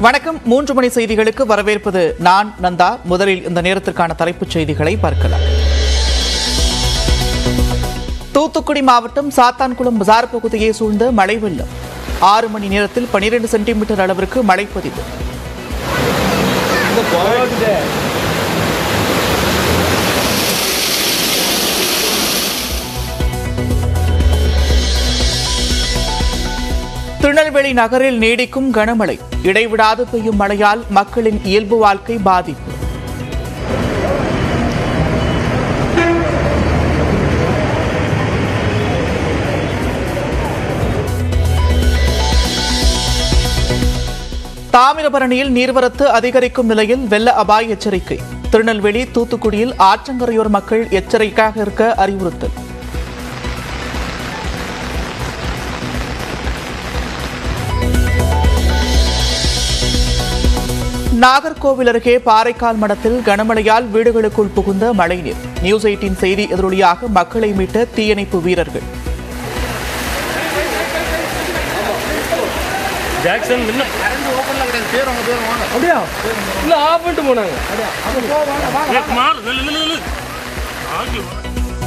வணக்கம் மூன்று மணி செய்திகளுக்கு வரவேற்பது நான் நந்தா முதலில் இந்த நேரத்திற்கான தலைப்புச் செய்திகளை பார்க்கலாம் தூத்துக்குடி மாவட்டம் சாத்தான்குளம் பஜார் பகுதியை சூழ்ந்த மழை வெள்ளம் ஆறு மணி நேரத்தில் பனிரெண்டு சென்டிமீட்டர் அளவிற்கு மழை பதிவு திருநெல்வேலி நகரில் நீடிக்கும் கனமழை இடைவிடாது பெய்யும் மழையால் மக்களின் இயல்பு வாழ்க்கை பாதிப்பு தாமிரபரணியில் நீர்வரத்து அதிகரிக்கும் நிலையில் வெள்ள அபாய எச்சரிக்கை திருநெல்வேலி தூத்துக்குடியில் ஆற்றங்கரையோர் மக்கள் எச்சரிக்கையாக இருக்க அறிவுறுத்தல் நாகர்கோவில் அருகே பாறைக்கால் மடத்தில் கனமழையால் வீடுகளுக்குள் புகுந்த மழைநீர் நியூஸ் எயிட்டின் செய்தி எதிரொலியாக மக்களை மீட்ட தீயணைப்பு வீரர்கள் ஜாக்சன் முன்ன அப்படியா இல்ல ஆஃப் பண்ணிட்டு போனாங்க ஏ, குமார் நில்லு, நில்லு, நில்லு. ஆகி வா.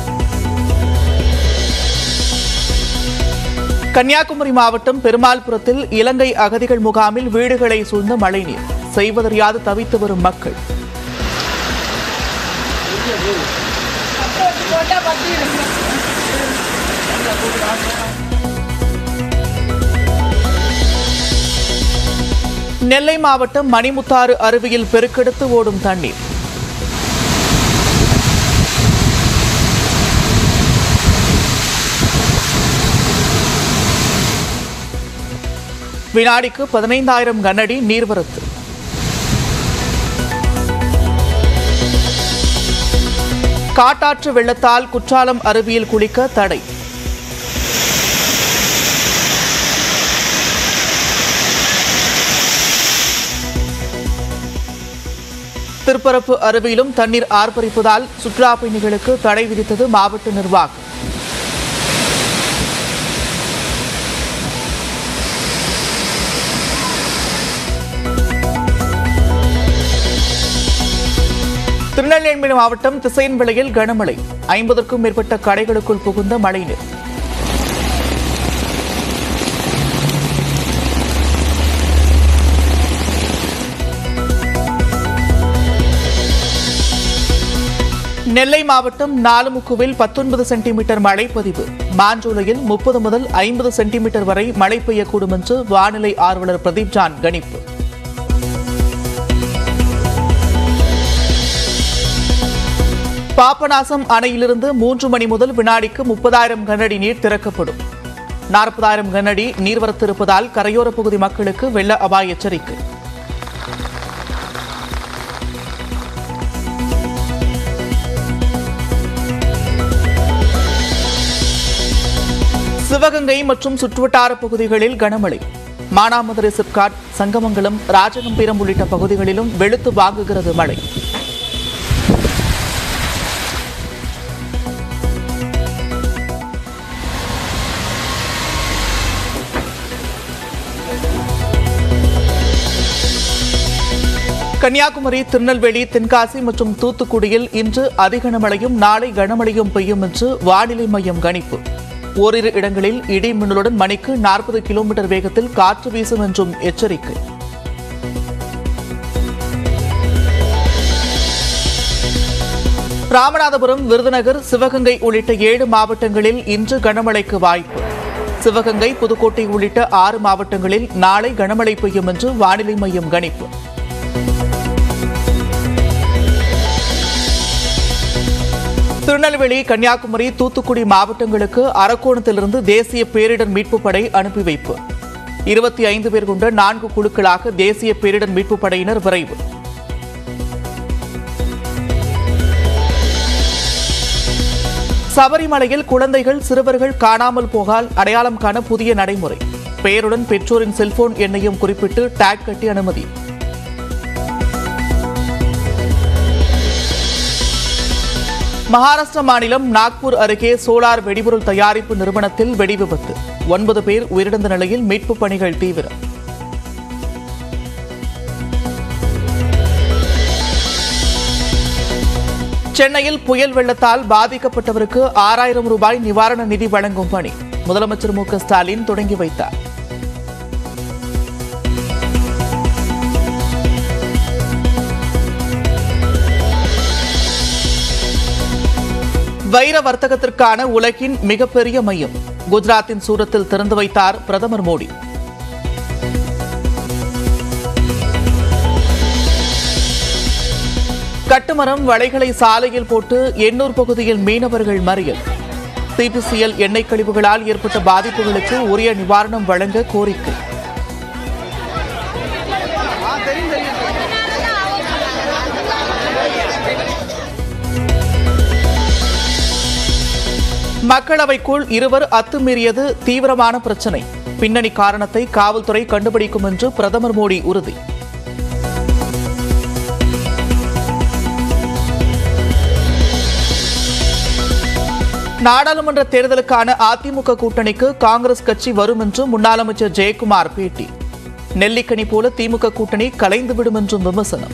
கன்னியாகுமரி மாவட்டம் பெருமாள்புரத்தில் இலங்கை அகதிகள் முகாமில் வீடுகளை சூழ்ந்த மழைநீர் செய்வதறியாது தவித்து வரும் மக்கள் நெல்லை மாவட்டம் மணிமுத்தாறு அருவியில் பெருக்கெடுத்து ஓடும் தண்ணீர் வினாடிக்கு பதினைந்தாயிரம் கனஅடி நீர்வரத்து காட்டாற்று வெள்ளத்தால் குற்றாலம் அருவியில் குளிக்க தடை திருப்பரப்பு அருவியிலும் தண்ணீர் ஆர்ப்பரிப்பதால் சுற்றுலா பயணிகளுக்கு தடை விதித்தது மாவட்ட நிர்வாகம் திருநெல்வேலி மாவட்டம் திசையன்விளையில் கனமழை ஐம்பதற்கும் மேற்பட்ட கடைகளுக்குள் புகுந்த மழைநீர் நெல்லை மாவட்டம் நாலுமுக்குவில் பத்தொன்பது சென்டிமீட்டர் மழை பதிவு மாஞ்சோலையில் முப்பது முதல் ஐம்பது சென்டிமீட்டர் வரை மழை பெய்யக்கூடும் என்று வானிலை ஆர்வலர் பிரதீப் ஜான் கணிப்பு பாபநாசம் அணையிலிருந்து மூன்று மணி முதல் வினாடிக்கு முப்பதாயிரம் கனஅடி நீர் திறக்கப்படும் நாற்பதாயிரம் கனஅடி நீர்வரத்து இருப்பதால் கரையோர பகுதி மக்களுக்கு வெள்ள அபாய எச்சரிக்கை சிவகங்கை மற்றும் சுற்றுவட்டார பகுதிகளில் கனமழை மானாமதுரை சிப்காட் சங்கமங்கலம் ராஜகம்பீரம் உள்ளிட்ட பகுதிகளிலும் வெளுத்து வாங்குகிறது மழை கன்னியாகுமரி திருநெல்வேலி தென்காசி மற்றும் தூத்துக்குடியில் இன்று அதிக மழையும் நாளை கனமழையும் பெய்யும் என்று வானிலை மையம் கணிப்பு ஓரிரு இடங்களில் இடி மின்னலுடன் மணிக்கு நாற்பது கிலோமீட்டர் வேகத்தில் காற்று வீசும் என்றும் எச்சரிக்கை ராமநாதபுரம் விருதுநகர் சிவகங்கை உள்ளிட்ட ஏழு மாவட்டங்களில் இன்று கனமழைக்கு வாய்ப்பு சிவகங்கை புதுக்கோட்டை உள்ளிட்ட ஆறு மாவட்டங்களில் நாளை கனமழை பெய்யும் என்று வானிலை மையம் கணிப்பு திருநெல்வேலி கன்னியாகுமரி தூத்துக்குடி மாவட்டங்களுக்கு அரக்கோணத்திலிருந்து தேசிய பேரிடர் மீட்புப் படை அனுப்பி வைப்பு இருபத்தி ஐந்து பேர் கொண்ட நான்கு குழுக்களாக தேசிய பேரிடர் மீட்புப் படையினர் விரைவு சபரிமலையில் குழந்தைகள் சிறுவர்கள் காணாமல் போகால் அடையாளம் காண புதிய நடைமுறை பெயருடன் பெற்றோரின் செல்போன் எண்ணையும் குறிப்பிட்டு டேக் கட்டி அனுமதி மகாராஷ்டிரா மாநிலம் நாக்பூர் அருகே சோலார் வெடிபொருள் தயாரிப்பு நிறுவனத்தில் வெடி விபத்து ஒன்பது பேர் உயிரிழந்த நிலையில் மீட்புப் பணிகள் தீவிரம் சென்னையில் புயல் வெள்ளத்தால் பாதிக்கப்பட்டவருக்கு ஆறாயிரம் ரூபாய் நிவாரண நிதி வழங்கும் பணி முதலமைச்சர் மு க ஸ்டாலின் தொடங்கி வைத்தார் வைர வர்த்தகத்திற்கான உலகின் மிகப்பெரிய மையம் குஜராத்தின் சூரத்தில் திறந்து வைத்தார் பிரதமர் மோடி கட்டுமரம் வளைகளை சாலையில் போட்டு எண்ணூர் பகுதியில் மீனவர்கள் மறியல் சிபிசிஎல் எண்ணெய் கழிவுகளால் ஏற்பட்ட பாதிப்புகளுக்கு உரிய நிவாரணம் வழங்க கோரிக்கை மக்களவைக்குள் இருவர் அத்துமீறியது தீவிரமான பிரச்சனை பின்னணி காரணத்தை காவல்துறை கண்டுபிடிக்கும் என்று பிரதமர் மோடி உறுதி நாடாளுமன்ற தேர்தலுக்கான அதிமுக கூட்டணிக்கு காங்கிரஸ் கட்சி வரும் என்று முன்னாள் அமைச்சர் ஜெயக்குமார் பேட்டி நெல்லிக்கனி போல திமுக கூட்டணி கலைந்துவிடும் என்றும் விமர்சனம்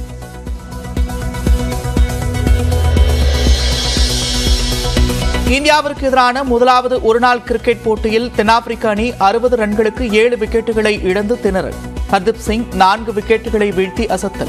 இந்தியாவிற்கு எதிரான முதலாவது ஒருநாள் கிரிக்கெட் போட்டியில் தென்னாப்பிரிக்க அணி அறுபது ரன்களுக்கு ஏழு விக்கெட்டுகளை இழந்து திணறல் ஹர்தீப் சிங் நான்கு விக்கெட்டுகளை வீழ்த்தி அசத்தல்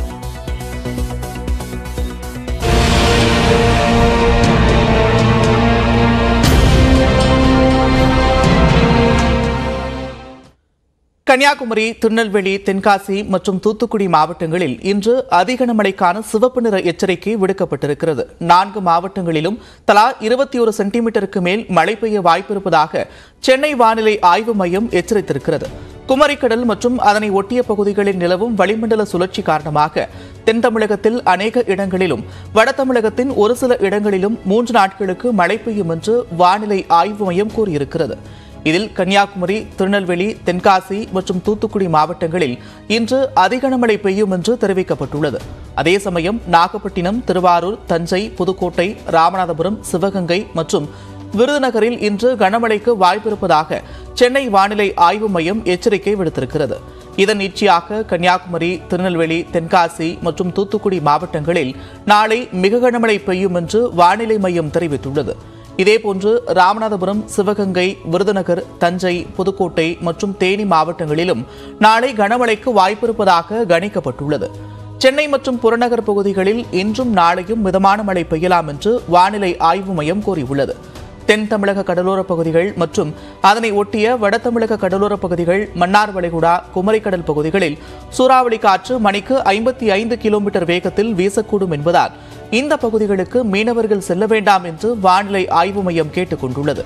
கன்னியாகுமரி திருநெல்வேலி தென்காசி மற்றும் தூத்துக்குடி மாவட்டங்களில் இன்று அதிக கனமழைக்கான சிவப்பு நிற எச்சரிக்கை விடுக்கப்பட்டிருக்கிறது நான்கு மாவட்டங்களிலும் தலா இருபத்தி ஒரு சென்டிமீட்டருக்கு மேல் மழை பெய்ய வாய்ப்பிருப்பதாக சென்னை வானிலை ஆய்வு மையம் எச்சரித்திருக்கிறது குமரிக்கடல் மற்றும் அதனை ஒட்டிய பகுதிகளில் நிலவும் வளிமண்டல சுழற்சி காரணமாக தென் தமிழகத்தில் அநேக இடங்களிலும் வட தமிழகத்தின் ஒரு சில இடங்களிலும் மூன்று நாட்களுக்கு மழை பெய்யும் என்று வானிலை ஆய்வு மையம் கூறியிருக்கிறது இதில் கன்னியாகுமரி திருநெல்வேலி தென்காசி மற்றும் தூத்துக்குடி மாவட்டங்களில் இன்று அதிக கனமழை பெய்யும் என்று தெரிவிக்கப்பட்டுள்ளது அதே சமயம் நாகப்பட்டினம் திருவாரூர் தஞ்சை புதுக்கோட்டை ராமநாதபுரம் சிவகங்கை மற்றும் விருதுநகரில் இன்று கனமழைக்கு வாய்ப்பிருப்பதாக சென்னை வானிலை ஆய்வு மையம் எச்சரிக்கை விடுத்திருக்கிறது இதன் நீட்சியாக கன்னியாகுமரி திருநெல்வேலி தென்காசி மற்றும் தூத்துக்குடி மாவட்டங்களில் நாளை மிக கனமழை பெய்யும் என்று வானிலை மையம் தெரிவித்துள்ளது இதேபோன்று ராமநாதபுரம் சிவகங்கை விருதுநகர் தஞ்சை புதுக்கோட்டை மற்றும் தேனி மாவட்டங்களிலும் நாளை கனமழைக்கு வாய்ப்பிருப்பதாக கணிக்கப்பட்டுள்ளது சென்னை மற்றும் புறநகர் பகுதிகளில் இன்றும் நாளையும் மிதமான மழை பெய்யலாம் என்று வானிலை ஆய்வு மையம் கூறியுள்ளது தென் தமிழக கடலோரப் பகுதிகள் மற்றும் அதனை ஒட்டிய வட தமிழக கடலோரப் பகுதிகள் மன்னார் வளைகுடா குமரிக்கடல் பகுதிகளில் சூறாவளி காற்று மணிக்கு ஐம்பத்தி ஐந்து கிலோமீட்டர் வேகத்தில் வீசக்கூடும் என்பதால் இந்த பகுதிகளுக்கு மீனவர்கள் செல்ல வேண்டாம் என்று வானிலை ஆய்வு மையம் கேட்டுக் கொண்டுள்ளது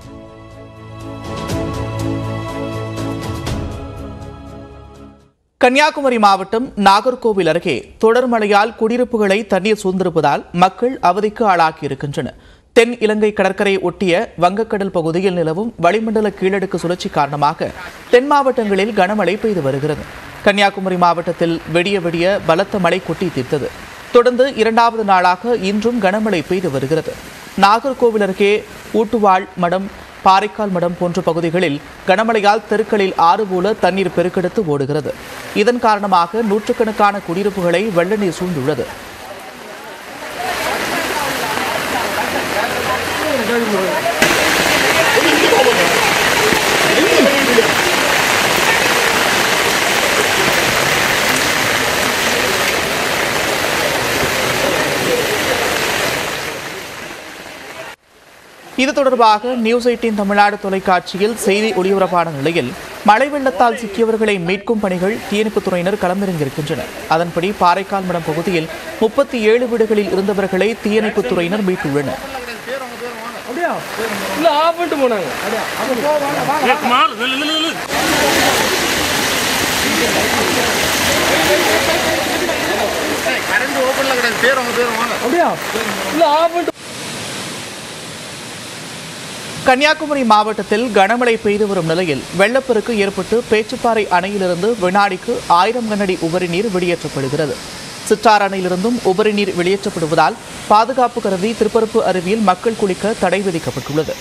கன்னியாகுமரி மாவட்டம் நாகர்கோவில் அருகே தொடர் மழையால் குடியிருப்புகளை தண்ணீர் சூழ்ந்திருப்பதால் மக்கள் அவதிக்கு ஆளாகியிருக்கின்றனர் தென் இலங்கை கடற்கரை ஒட்டிய வங்கக்கடல் பகுதியில் நிலவும் வளிமண்டல கீழடுக்கு சுழற்சி காரணமாக தென் மாவட்டங்களில் கனமழை பெய்து வருகிறது கன்னியாகுமரி மாவட்டத்தில் வெடிய வெடிய பலத்த மழை கொட்டி தீர்த்தது தொடர்ந்து இரண்டாவது நாளாக இன்றும் கனமழை பெய்து வருகிறது நாகர்கோவில் அருகே ஊட்டுவாள் மடம் பாறைக்கால் மடம் போன்ற பகுதிகளில் கனமழையால் தெருக்களில் ஆறு போல தண்ணீர் பெருக்கெடுத்து ஓடுகிறது இதன் காரணமாக நூற்றுக்கணக்கான குடியிருப்புகளை வெள்ள நீர் சூழ்ந்துள்ளது இது தொடர்பாக நியூஸ் எயிட்டின் தமிழ்நாடு தொலைக்காட்சியில் செய்தி ஒளிபரப்பான நிலையில் மழை வெள்ளத்தால் சிக்கியவர்களை மீட்கும் பணிகள் தீயணைப்புத் துறையினர் களமிறங்கியிருக்கின்றனர் அதன்படி பாறைக்கால் மடம் பகுதியில் முப்பத்தி ஏழு வீடுகளில் இருந்தவர்களை தீயணைப்புத் துறையினர் மீட்டுள்ளனர் அப்படியா இல்ல ஆஃப் பண்ணிட்டு போனாங்க ஏ, குமார் நில்லு, நில்லு, நில்லு. கரண்ட் ஓப்பன்ல கிடையாது பேர் உங்க பேர் வாங்க அப்படியா இல்ல ஆஃப் பண்ணிட்டு கன்னியாகுமரி மாவட்டத்தில் கனமழை பெய்து வரும் நிலையில் வெள்ளப்பெருக்கு ஏற்பட்டு பேச்சுப்பாறை அணையிலிருந்து வினாடிக்கு ஆயிரம் கனஅடி உபரி நீர் வெளியேற்றப்படுகிறது சிற்றார் அணையிலிருந்தும் உபரி நீர் வெளியேற்றப்படுவதால் பாதுகாப்பு கருதி திருப்பரப்பு அருவியில் மக்கள் குளிக்க தடை விதிக்கப்பட்டுள்ளது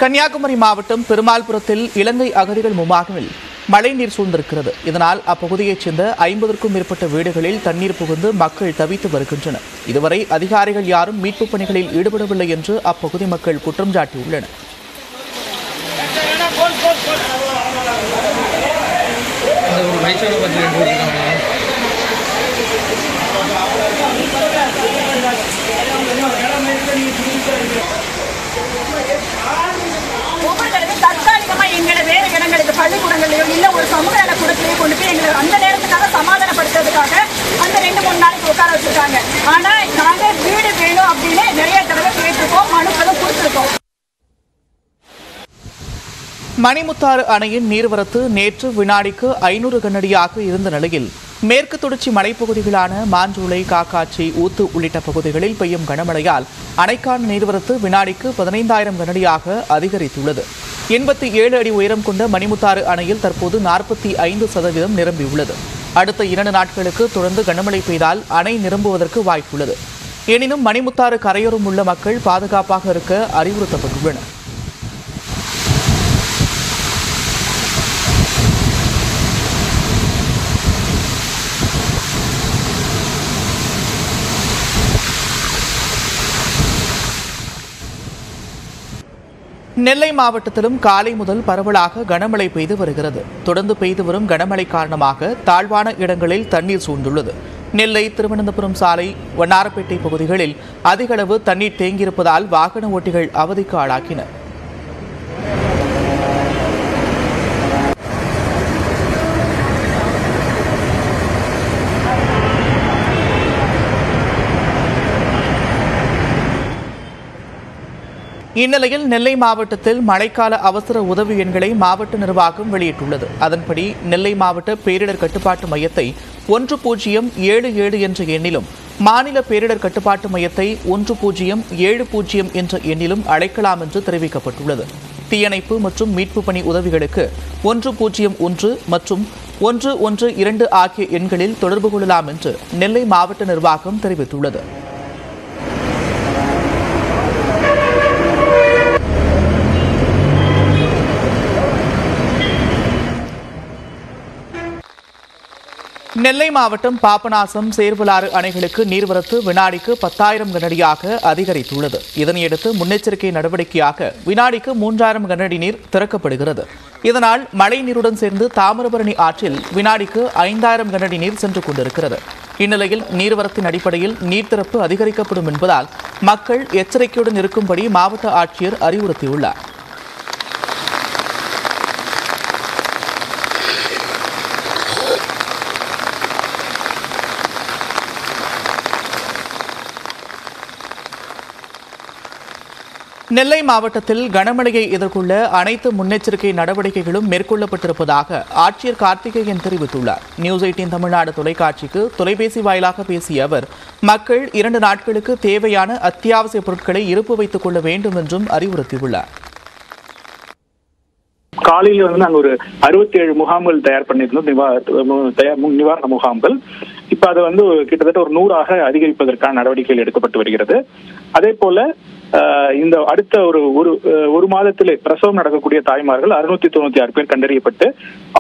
கன்னியாகுமரி மாவட்டம் பெருமாள்புரத்தில் இலங்கை அகதிகள் முகாமில் மழைநீர் சூழ்ந்திருக்கிறது இதனால் அப்பகுதியைச் சேர்ந்த ஐம்பதற்கும் மேற்பட்ட வீடுகளில் தண்ணீர் புகுந்து மக்கள் தவித்து வருகின்றனர் இதுவரை அதிகாரிகள் யாரும் மீட்புப் பணிகளில் ஈடுபடவில்லை என்று அப்பகுதி மக்கள் குற்றம் சாட்டியுள்ளனர் ஒரு வயசோட பத்து ரெண்டு பேர் இருக்காங்க ஒவ்வொரு தடவை தற்காலிகமா எங்களை வேற இடங்களுக்கு பள்ளிக்கூடங்களையோ இல்ல ஒரு சமூக நல கூடத்திலேயோ கொண்டு போய் எங்களை அந்த நேரத்துக்காக சமாதானப்படுத்துறதுக்காக அந்த ரெண்டு மூணு நாளைக்கு உட்கார வச்சிருக்காங்க ஆனா நாங்க வீடு வேணும் அப்படின்னு நிறைய தடவை கேட்டிருக்கோம் மனுக்களும் கொடுத்துருக்கோம் மணிமுத்தாறு அணையின் நீர்வரத்து நேற்று வினாடிக்கு ஐநூறு கனடியாக இருந்த நிலையில் மேற்கு தொடர்ச்சி மலைப்பகுதிகளான மாஞ்சோலை காக்காட்சி ஊத்து உள்ளிட்ட பகுதிகளில் பெய்யும் கனமழையால் அணைக்கான நீர்வரத்து வினாடிக்கு பதினைந்தாயிரம் கனடியாக அதிகரித்துள்ளது எண்பத்தி ஏழு அடி உயரம் கொண்ட மணிமுத்தாறு அணையில் தற்போது நாற்பத்தி ஐந்து சதவீதம் நிரம்பியுள்ளது அடுத்த இரண்டு நாட்களுக்கு தொடர்ந்து கனமழை பெய்தால் அணை நிரம்புவதற்கு வாய்ப்புள்ளது எனினும் மணிமுத்தாறு கரையோரம் உள்ள மக்கள் பாதுகாப்பாக இருக்க அறிவுறுத்தப்பட்டுள்ளனர் நெல்லை மாவட்டத்திலும் காலை முதல் பரவலாக கனமழை பெய்து வருகிறது தொடர்ந்து பெய்து வரும் கனமழை காரணமாக தாழ்வான இடங்களில் தண்ணீர் சூழ்ந்துள்ளது நெல்லை திருவனந்தபுரம் சாலை வண்ணாரப்பேட்டை பகுதிகளில் அதிக அளவு தண்ணீர் தேங்கியிருப்பதால் வாகன ஓட்டிகள் அவதிக்கு ஆளாக்கினர் இந்நிலையில் நெல்லை மாவட்டத்தில் மழைக்கால அவசர உதவி எண்களை மாவட்ட நிர்வாகம் வெளியிட்டுள்ளது அதன்படி நெல்லை மாவட்ட பேரிடர் கட்டுப்பாட்டு மையத்தை ஒன்று பூஜ்ஜியம் ஏழு ஏழு என்ற எண்ணிலும் மாநில பேரிடர் கட்டுப்பாட்டு மையத்தை ஒன்று பூஜ்ஜியம் ஏழு பூஜ்ஜியம் என்ற எண்ணிலும் அழைக்கலாம் என்று தெரிவிக்கப்பட்டுள்ளது தீயணைப்பு மற்றும் மீட்பு பணி உதவிகளுக்கு ஒன்று பூஜ்ஜியம் ஒன்று மற்றும் ஒன்று ஒன்று இரண்டு ஆகிய எண்களில் தொடர்பு கொள்ளலாம் என்று நெல்லை மாவட்ட நிர்வாகம் தெரிவித்துள்ளது நெல்லை மாவட்டம் பாபநாசம் சேர்வலாறு அணைகளுக்கு நீர்வரத்து வினாடிக்கு பத்தாயிரம் கனடியாக அதிகரித்துள்ளது இதனையடுத்து முன்னெச்சரிக்கை நடவடிக்கையாக வினாடிக்கு மூன்றாயிரம் கனடி நீர் திறக்கப்படுகிறது இதனால் மழை நீருடன் சேர்ந்து தாமிரபரணி ஆற்றில் வினாடிக்கு ஐந்தாயிரம் கனடி நீர் சென்று கொண்டிருக்கிறது இந்நிலையில் நீர்வரத்தின் அடிப்படையில் நீர் திறப்பு அதிகரிக்கப்படும் என்பதால் மக்கள் எச்சரிக்கையுடன் இருக்கும்படி மாவட்ட ஆட்சியர் அறிவுறுத்தியுள்ளார் நெல்லை மாவட்டத்தில் கனமழையை எதிர்கொள்ள அனைத்து முன்னெச்சரிக்கை நடவடிக்கைகளும் மேற்கொள்ளப்பட்டிருப்பதாக ஆட்சியர் கார்த்திகேயன் தெரிவித்துள்ளார் நியூஸ் எயிட்டின் தமிழ்நாடு தொலைக்காட்சிக்கு தொலைபேசி வாயிலாக பேசிய அவர் மக்கள் இரண்டு நாட்களுக்கு தேவையான அத்தியாவசிய பொருட்களை இருப்பு வைத்துக் கொள்ள வேண்டும் என்றும் அறிவுறுத்தியுள்ளார் காலையில வந்து நாங்க ஒரு அறுபத்தி ஏழு முகாம்கள் தயார் பண்ணியிருந்தோம் நிவா மு- தயார் மு- நிவாரண முகாம்கள் இப்ப அதை வந்து கிட்டத்தட்ட ஒரு நூறாக அதிகரிப்பதற்கான நடவடிக்கைகள் எடுக்கப்பட்டு வருகிறது அதே போல ஆஹ், இந்த அடுத்த ஒரு ஒரு அஹ், ஒரு மாதத்திலே பிரசவம் நடக்கக்கூடிய தாய்மார்கள் அறுநூத்தி தொண்ணூத்தி ஆறு பேர் கண்டறியப்பட்டு